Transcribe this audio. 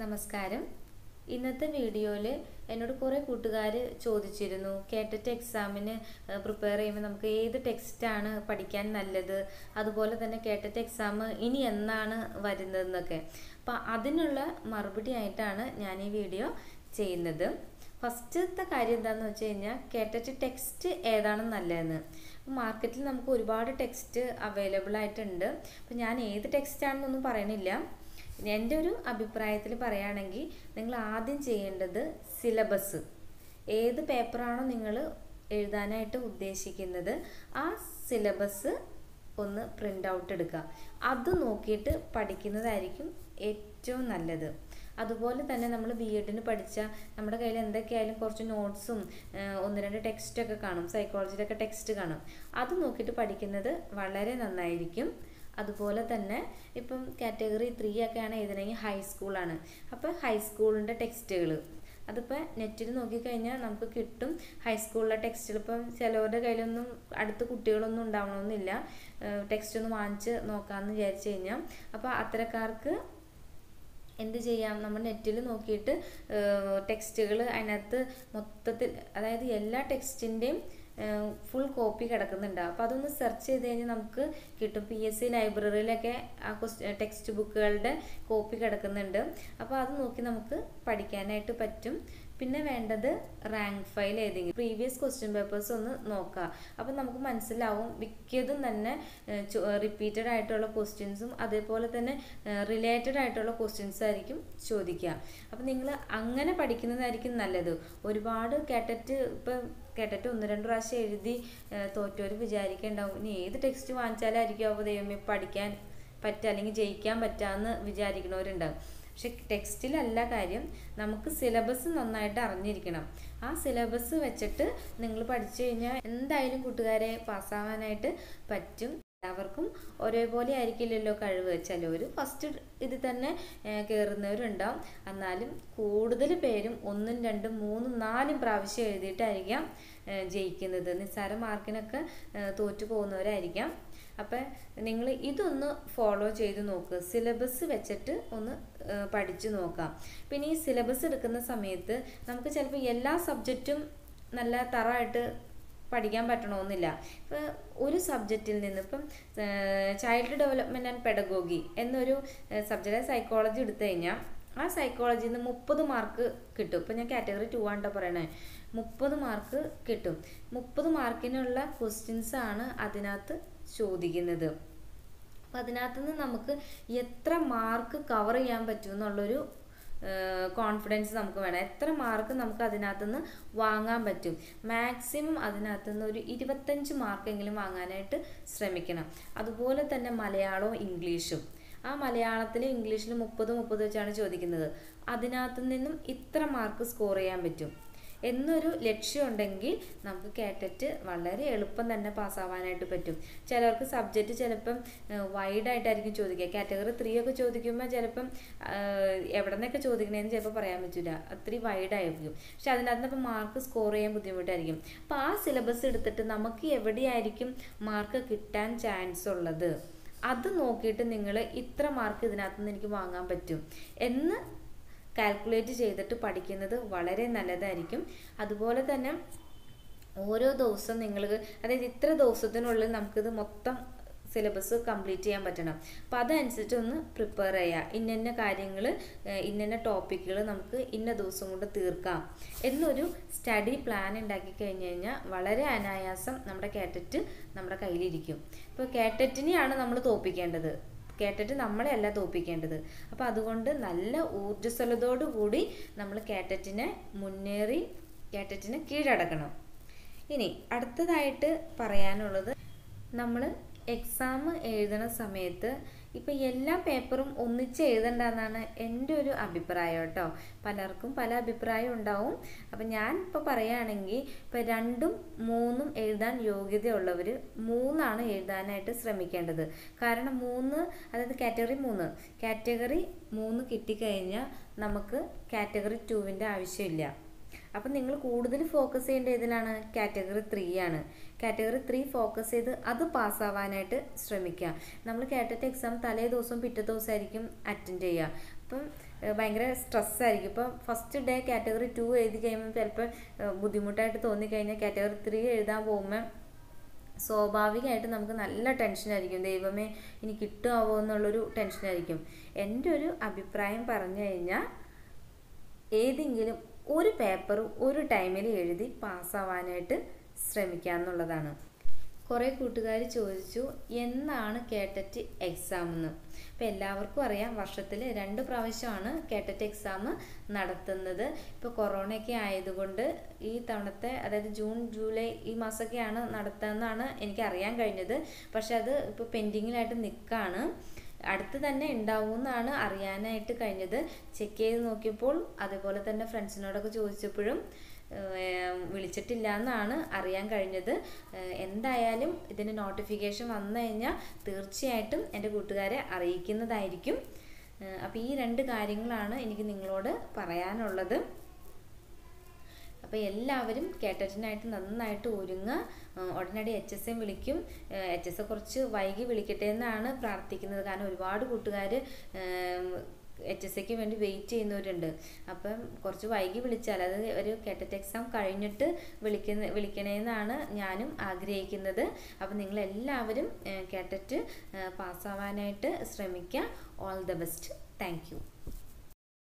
നമസ്കാരം ഇന്നത്തെ വീഡിയോയിൽ എന്നോട് കുറേ കൂട്ടുകാർ ചോദിച്ചിരുന്നു കേട്ടിട്ട് എക്സാമിന് പ്രിപ്പയർ ചെയ്യുമ്പോൾ നമുക്ക് ഏത് ടെക്സ്റ്റാണ് പഠിക്കാൻ നല്ലത് അതുപോലെ തന്നെ കേട്ടിട്ട് എക്സാം ഇനി എന്നാണ് വരുന്നതെന്നൊക്കെ അപ്പം അതിനുള്ള മറുപടി ആയിട്ടാണ് ഞാൻ ഈ വീഡിയോ ചെയ്യുന്നത് ഫസ്റ്റത്തെ കാര്യം എന്താണെന്ന് വെച്ച് കഴിഞ്ഞാൽ കേട്ടിട്ട് ടെക്സ്റ്റ് ഏതാണ് നല്ലതെന്ന് മാർക്കറ്റിൽ നമുക്ക് ഒരുപാട് ടെക്സ്റ്റ് അവൈലബിൾ ആയിട്ടുണ്ട് അപ്പം ഞാൻ ഏത് ടെക്സ്റ്റ് ആണെന്നൊന്നും പറയണില്ല എൻ്റെ ഒരു അഭിപ്രായത്തിൽ പറയുകയാണെങ്കിൽ നിങ്ങൾ ആദ്യം ചെയ്യേണ്ടത് സിലബസ് ഏത് പേപ്പറാണോ നിങ്ങൾ എഴുതാനായിട്ട് ഉദ്ദേശിക്കുന്നത് ആ സിലബസ് ഒന്ന് പ്രിൻ്റ് ഔട്ട് എടുക്കുക അത് നോക്കിയിട്ട് പഠിക്കുന്നതായിരിക്കും ഏറ്റവും നല്ലത് അതുപോലെ തന്നെ നമ്മൾ ബി എഡിന് പഠിച്ച നമ്മുടെ കയ്യിൽ എന്തൊക്കെയായാലും കുറച്ച് നോട്ട്സും ഒന്ന് രണ്ട് ടെക്സ്റ്റൊക്കെ കാണും സൈക്കോളജിയുടെ ഒക്കെ ടെക്സ്റ്റ് കാണും അത് നോക്കിയിട്ട് പഠിക്കുന്നത് വളരെ നന്നായിരിക്കും അതുപോലെ തന്നെ ഇപ്പം കാറ്റഗറി ത്രീ ഒക്കെയാണ് എഴുതണമെങ്കിൽ ഹൈസ്കൂളാണ് അപ്പോൾ ഹൈസ്കൂളിൻ്റെ ടെക്സ്റ്റുകൾ അതിപ്പോൾ നെറ്റിൽ നോക്കിക്കഴിഞ്ഞാൽ നമുക്ക് കിട്ടും ഹൈസ്കൂളിലെ ടെക്സ്റ്റുകൾ ഇപ്പം ചിലവരുടെ കയ്യിലൊന്നും അടുത്ത് കുട്ടികളൊന്നും ഉണ്ടാവണമെന്നില്ല ടെക്സ്റ്റ് ഒന്ന് വാങ്ങിച്ച് നോക്കാമെന്ന് വിചാരിച്ചു കഴിഞ്ഞാൽ അപ്പോൾ അത്തരക്കാർക്ക് എന്ത് ചെയ്യാം നമ്മൾ നെറ്റിൽ നോക്കിയിട്ട് ടെക്സ്റ്റുകൾ അതിനകത്ത് മൊത്തത്തിൽ അതായത് എല്ലാ ടെക്സ്റ്റിൻ്റെയും ഫുൾ കോപ്പി കിടക്കുന്നുണ്ട് അപ്പോൾ അതൊന്ന് സെർച്ച് ചെയ്ത് കഴിഞ്ഞാൽ നമുക്ക് കിട്ടും പി എസ് സി ലൈബ്രറിയിലൊക്കെ ആ ക്വസ്റ്റ്യൻ ടെക്സ്റ്റ് ബുക്കുകളുടെ കോപ്പി കിടക്കുന്നുണ്ട് അപ്പോൾ അത് നോക്കി നമുക്ക് പഠിക്കാനായിട്ട് പറ്റും പിന്നെ വേണ്ടത് റാങ്ക് ഫയൽ ഏതെങ്കിലും പ്രീവിയസ് ക്വസ്റ്റ്യൻ പേപ്പേഴ്സ് ഒന്ന് നോക്കുക അപ്പം നമുക്ക് മനസ്സിലാവും മിക്കതും തന്നെ റിപ്പീറ്റഡ് ആയിട്ടുള്ള ക്വസ്റ്റ്യൻസും അതേപോലെ തന്നെ റിലേറ്റഡ് ആയിട്ടുള്ള ക്വസ്റ്റ്യൻസ് ആയിരിക്കും ചോദിക്കുക അപ്പം നിങ്ങൾ അങ്ങനെ പഠിക്കുന്നതായിരിക്കും നല്ലത് ഒരുപാട് കേട്ടിട്ട് ഇപ്പം കേട്ടിട്ട് ഒന്ന് രണ്ട് പ്രാവശ്യം എഴുതി തോറ്റോര് വിചാരിക്കേണ്ടാവും ഇനി ഏത് ടെക്സ്റ്റ് വാങ്ങിച്ചാലായിരിക്കും അപ്പോൾ ദൈവമേ പഠിക്കാൻ പറ്റുക അല്ലെങ്കിൽ ജയിക്കാൻ പറ്റാമെന്ന് വിചാരിക്കുന്നവരുണ്ടാവും പക്ഷെ ടെക്സ്റ്റിലല്ല കാര്യം നമുക്ക് സിലബസ് നന്നായിട്ട് അറിഞ്ഞിരിക്കണം ആ സിലബസ് വെച്ചിട്ട് നിങ്ങൾ പഠിച്ചു കഴിഞ്ഞാൽ എന്തായാലും കൂട്ടുകാരെ പാസ്സാവാനായിട്ട് പറ്റും എല്ലാവർക്കും ഒരേപോലെ ആയിരിക്കില്ലല്ലോ കഴിവ് ചിലവർ ഫസ്റ്റ് ഇത് തന്നെ കയറുന്നവരുണ്ടാവും എന്നാലും കൂടുതൽ പേരും ഒന്നും രണ്ടും മൂന്നും നാലും പ്രാവശ്യം എഴുതിയിട്ടായിരിക്കാം ജയിക്കുന്നത് നിസ്സാര മാർക്കിനൊക്കെ തോറ്റു പോകുന്നവരായിരിക്കാം അപ്പം നിങ്ങൾ ഇതൊന്ന് ഫോളോ ചെയ്ത് നോക്കുക സിലബസ് വെച്ചിട്ട് ഒന്ന് പഠിച്ചു നോക്കാം പിന്നെ ഈ സിലബസ് എടുക്കുന്ന സമയത്ത് നമുക്ക് ചിലപ്പോൾ എല്ലാ സബ്ജക്റ്റും നല്ല തറമായിട്ട് പഠിക്കാൻ പറ്റണമെന്നില്ല ഇപ്പം ഒരു സബ്ജക്റ്റിൽ നിന്ന് ഇപ്പം ചൈൽഡ് ഡെവലപ്മെൻറ്റ് ആൻഡ് പെഡഗോഗി എന്നൊരു സബ്ജക്റ്റ് സൈക്കോളജി എടുത്തു കഴിഞ്ഞാൽ ആ സൈക്കോളജിയിൽ നിന്ന് മുപ്പത് മാർക്ക് കിട്ടും ഇപ്പം ഞാൻ കാറ്റഗറി ടു ആണ്ടോ പറയണേ മുപ്പത് മാർക്ക് കിട്ടും മുപ്പത് മാർക്കിനുള്ള ക്വസ്റ്റ്യൻസ് ആണ് അതിനകത്ത് ചോദിക്കുന്നത് അപ്പം അതിനകത്ത് നിന്ന് നമുക്ക് എത്ര മാർക്ക് കവർ ചെയ്യാൻ പറ്റും എന്നുള്ളൊരു കോൺഫിഡൻസ് നമുക്ക് വേണം എത്ര മാർക്ക് നമുക്ക് അതിനകത്ത് നിന്ന് വാങ്ങാൻ പറ്റും മാക്സിമം അതിനകത്ത് നിന്ന് ഒരു ഇരുപത്തഞ്ച് മാർക്കെങ്കിലും വാങ്ങാനായിട്ട് ശ്രമിക്കണം അതുപോലെ തന്നെ മലയാളവും ഇംഗ്ലീഷും ആ മലയാളത്തിലും ഇംഗ്ലീഷിലും മുപ്പത് മുപ്പത് വെച്ചാണ് ചോദിക്കുന്നത് അതിനകത്ത് നിന്നും ഇത്ര മാർക്ക് സ്കോർ ചെയ്യാൻ പറ്റും എന്നൊരു ലക്ഷ്യമുണ്ടെങ്കിൽ നമുക്ക് കേട്ടിട്ട് വളരെ എളുപ്പം തന്നെ പാസ്സാവാനായിട്ട് പറ്റും ചിലർക്ക് സബ്ജക്റ്റ് ചിലപ്പം വൈഡായിട്ടായിരിക്കും ചോദിക്കുക കാറ്റഗറി ത്രീ ഒക്കെ ചോദിക്കുമ്പോൾ ചിലപ്പം എവിടെ നിന്നൊക്കെ ചോദിക്കണേന്ന് ചിലപ്പോൾ പറയാൻ പറ്റില്ല അത്രയും വൈഡായിരിക്കും പക്ഷെ അതിനകത്ത് ഇപ്പം മാർക്ക് സ്കോർ ചെയ്യാൻ ബുദ്ധിമുട്ടായിരിക്കും അപ്പോൾ ആ സിലബസ് എടുത്തിട്ട് നമുക്ക് എവിടെയായിരിക്കും മാർക്ക് കിട്ടാൻ ചാൻസ് ഉള്ളത് അത് നോക്കിയിട്ട് നിങ്ങൾ ഇത്ര മാർക്ക് ഇതിനകത്ത് നിന്ന് എനിക്ക് വാങ്ങാൻ പറ്റും എന്ന് കാൽക്കുലേറ്റ് ചെയ്തിട്ട് പഠിക്കുന്നത് വളരെ നല്ലതായിരിക്കും അതുപോലെ തന്നെ ഓരോ ദിവസം നിങ്ങൾ അതായത് ഇത്ര ദിവസത്തിനുള്ളിൽ നമുക്കിത് മൊത്തം സിലബസ് കംപ്ലീറ്റ് ചെയ്യാൻ പറ്റണം അപ്പം അതനുസരിച്ച് ഒന്ന് പ്രിപ്പയർ ചെയ്യുക ഇന്ന കാര്യങ്ങൾ ഇന്ന ടോപ്പിക്കുകൾ നമുക്ക് ഇന്ന ദിവസം കൊണ്ട് തീർക്കാം എന്നൊരു സ്റ്റഡി പ്ലാൻ ഉണ്ടാക്കി കഴിഞ്ഞ് കഴിഞ്ഞാൽ വളരെ അനായാസം നമ്മുടെ കേട്ടറ്റ് നമ്മുടെ കയ്യിലിരിക്കും ഇപ്പോൾ കേട്ടറ്റിനെയാണ് നമ്മൾ തോപ്പിക്കേണ്ടത് കേട്ടിട്ട് നമ്മളെയല്ല തോപ്പിക്കേണ്ടത് അപ്പോൾ അതുകൊണ്ട് നല്ല ഊർജ്ജസ്വലതോടു കൂടി നമ്മൾ കേട്ടറ്റിനെ മുന്നേറി കേട്ടറ്റിനെ കീഴടക്കണം ഇനി അടുത്തതായിട്ട് പറയാനുള്ളത് നമ്മൾ എക്സാം എഴുതണ സമയത്ത് ഇപ്പം എല്ലാ പേപ്പറും ഒന്നിച്ച് എഴുതണ്ടെന്നാണ് എൻ്റെ ഒരു അഭിപ്രായം കേട്ടോ പലർക്കും പല അഭിപ്രായം ഉണ്ടാവും അപ്പം ഞാൻ ഇപ്പോൾ പറയുകയാണെങ്കിൽ ഇപ്പം രണ്ടും മൂന്നും എഴുതാൻ യോഗ്യതയുള്ളവർ മൂന്നാണ് എഴുതാനായിട്ട് ശ്രമിക്കേണ്ടത് കാരണം മൂന്ന് അതായത് കാറ്റഗറി മൂന്ന് കാറ്റഗറി മൂന്ന് കിട്ടിക്കഴിഞ്ഞാൽ നമുക്ക് കാറ്റഗറി ടുവിൻ്റെ ആവശ്യമില്ല അപ്പം നിങ്ങൾ കൂടുതൽ ഫോക്കസ് ചെയ്യേണ്ട ഏതിലാണ് കാറ്റഗറി ത്രീ ആണ് കാറ്റഗറി ത്രീ ഫോക്കസ് ചെയ്ത് അത് പാസ്സാവാനായിട്ട് ശ്രമിക്കുക നമ്മൾ കേട്ടിട്ട് എക്സാം തലേ ദിവസവും പിറ്റേ ദിവസമായിരിക്കും അറ്റൻഡ് ചെയ്യുക അപ്പം ഏഹ് ഭയങ്കര സ്ട്രെസ്സായിരിക്കും ഇപ്പം ഫസ്റ്റ് ഡേ കാറ്റഗറി ടു എഴുതി കഴിയുമ്പോൾ ചിലപ്പോൾ ഏഹ് ബുദ്ധിമുട്ടായിട്ട് തോന്നിക്കഴിഞ്ഞാൽ കാറ്റഗറി ത്രീ എഴുതാൻ പോകുമ്പോൾ സ്വാഭാവികമായിട്ട് നമുക്ക് നല്ല ടെൻഷനായിരിക്കും ദൈവമേ ഇനി കിട്ടുമാവോ എന്നുള്ളൊരു ടെൻഷനായിരിക്കും എൻ്റെ ഒരു അഭിപ്രായം പറഞ്ഞു കഴിഞ്ഞാൽ ഏതെങ്കിലും ഒരു പേപ്പർ ഒരു ടൈമിൽ എഴുതി പാസ്സാവാനായിട്ട് ശ്രമിക്കുക എന്നുള്ളതാണ് കുറേ കൂട്ടുകാർ ചോദിച്ചു എന്നാണ് കേട്ടറ്റ് എക്സാം എന്ന് അപ്പോൾ എല്ലാവർക്കും അറിയാം വർഷത്തിൽ രണ്ട് പ്രാവശ്യമാണ് കേട്ടറ്റ് എക്സാം നടത്തുന്നത് ഇപ്പോൾ കൊറോണയൊക്കെ ആയതുകൊണ്ട് ഈ തവണത്തെ അതായത് ജൂൺ ജൂലൈ ഈ മാസമൊക്കെയാണ് നടത്തുന്നതെന്നാണ് എനിക്ക് അറിയാൻ കഴിഞ്ഞത് പക്ഷെ അത് ഇപ്പോൾ പെൻഡിങ്ങിലായിട്ട് നിൽക്കുകയാണ് അടുത്ത് തന്നെ ഉണ്ടാവും എന്നാണ് അറിയാനായിട്ട് കഴിഞ്ഞത് ചെക്ക് ചെയ്ത് നോക്കിയപ്പോൾ അതേപോലെ തന്നെ ഫ്രണ്ട്സിനോടൊക്കെ ചോദിച്ചപ്പോഴും ഏഹ് വിളിച്ചിട്ടില്ല എന്നാണ് അറിയാൻ കഴിഞ്ഞത് ഏഹ് എന്തായാലും ഇതിന് നോട്ടിഫിക്കേഷൻ വന്നു കഴിഞ്ഞാൽ തീർച്ചയായിട്ടും എൻ്റെ കൂട്ടുകാരെ അറിയിക്കുന്നതായിരിക്കും അപ്പോൾ ഈ രണ്ട് കാര്യങ്ങളാണ് എനിക്ക് നിങ്ങളോട് പറയാനുള്ളത് അപ്പോൾ എല്ലാവരും കേട്ടറ്റിനായിട്ട് നന്നായിട്ട് ഒരുങ്ങുക ഏഹ് ഉടനടി എച്ച് എസ് എം വിളിക്കും എച്ച് എസ് എ കുറച്ച് വൈകി വിളിക്കട്ടെ എന്നാണ് പ്രാർത്ഥിക്കുന്നത് കാരണം ഒരുപാട് കൂട്ടുകാർ എച്ച് എസ് എക്ക് വേണ്ടി വെയിറ്റ് ചെയ്യുന്നവരുണ്ട് അപ്പം കുറച്ച് വൈകി വിളിച്ചാൽ അത് ഒരു കേട്ടറ്റ് എക്സാം കഴിഞ്ഞിട്ട് വിളിക്കുന്ന വിളിക്കണേന്നാണ് ഞാനും ആഗ്രഹിക്കുന്നത് അപ്പം നിങ്ങളെല്ലാവരും കേട്ടറ്റ് പാസ്സാവാനായിട്ട് ശ്രമിക്കുക all the best thank U